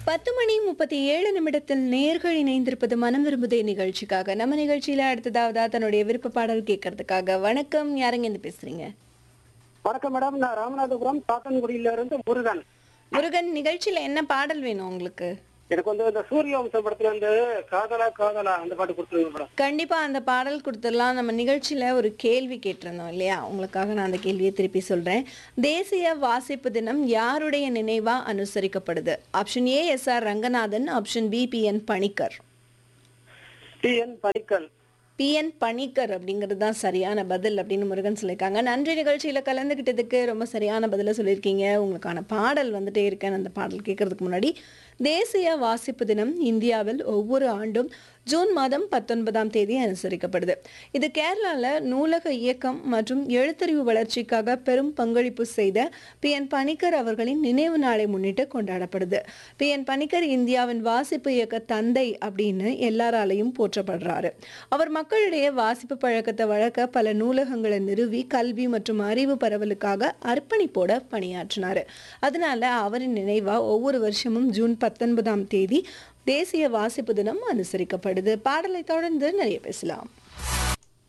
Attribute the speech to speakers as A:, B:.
A: பத்து மணி முப்பத்தி ஏழு நிமிடத்தில் நேர்கள் இணைந்திருப்பது மனம் விரும்புதே நிகழ்ச்சிக்காக நம்ம நிகழ்ச்சியில அடுத்ததாவதா தன்னுடைய விருப்ப பாடல் கேட்கறதுக்காக வணக்கம் யாருங்க இருந்து பேசுறீங்க
B: வணக்கம் மேடம் நான் ராமநாதபுரம் சாத்தன்குடியில இருந்து முருகன்
A: முருகன் நிகழ்ச்சியில என்ன பாடல் வேணும் உங்களுக்கு
B: எனக்கு வந்து இந்த சூரிய வம்சம் படத்துல இருந்து காதலா காதலா அந்த பாட்டு கொடுத்துருங்க மேடம்
A: கண்டிப்பா அந்த பாடல் கொடுத்துடலாம் நம்ம நிகழ்ச்சியில ஒரு கேள்வி கேட்டிருந்தோம் இல்லையா உங்களுக்காக நான் அந்த கேள்வியை திருப்பி சொல்றேன் தேசிய வாசிப்பு தினம் யாருடைய நினைவா அனுசரிக்கப்படுது option A S R Ranganathan option B P N Panicker
B: T N Panicker
A: PN Panicker அப்படிங்கிறது தான் சரியான பதில் அப்படின்னு முருகன் சொல்லியிருக்காங்க நன்றி நிகழ்ச்சியில் கலந்துக்கிட்டதுக்கு ரொம்ப சரியான பதிலை சொல்லியிருக்கீங்க உங்களுக்கான பாடல் வந்துட்டே இருக்கேன் அந்த பாடல் கேட்கறதுக்கு முன்னாடி தேசிய வாசிப்பு தினம் இந்தியாவில் ஒவ்வொரு ஆண்டும் ஜூன் மாதம் பத்தொன்பதாம் தேதி அனுசரிக்கப்படுது இது கேரளாவில் நூலக இயக்கம் மற்றும் எழுத்தறிவு வளர்ச்சிக்காக பெரும் பங்களிப்பு செய்த பி என் பணிக்கர் அவர்களின் நினைவு நாளை முன்னிட்டு கொண்டாடப்படுது பி என் பணிக்கர் இந்தியாவின் வாசிப்பு இயக்க தந்தை அப்படின்னு எல்லாராலையும் போற்றப்படுறாரு அவர் மக்களிடையே வாசிப்பு பழக்கத்தை வளர்க்க பல நூலகங்களை நிறுவி கல்வி மற்றும் அறிவு பரவலுக்காக அர்ப்பணிப்போட பணியாற்றினார் அதனால அவரின் நினைவா ஒவ்வொரு வருஷமும் ஜூன் பத்தொன்பதாம் தேதி தேசிய வாசிப்பு தினம் அனுசரிக்கப்படுது பாடலை தொடர்ந்து நிறைய பேசலாம்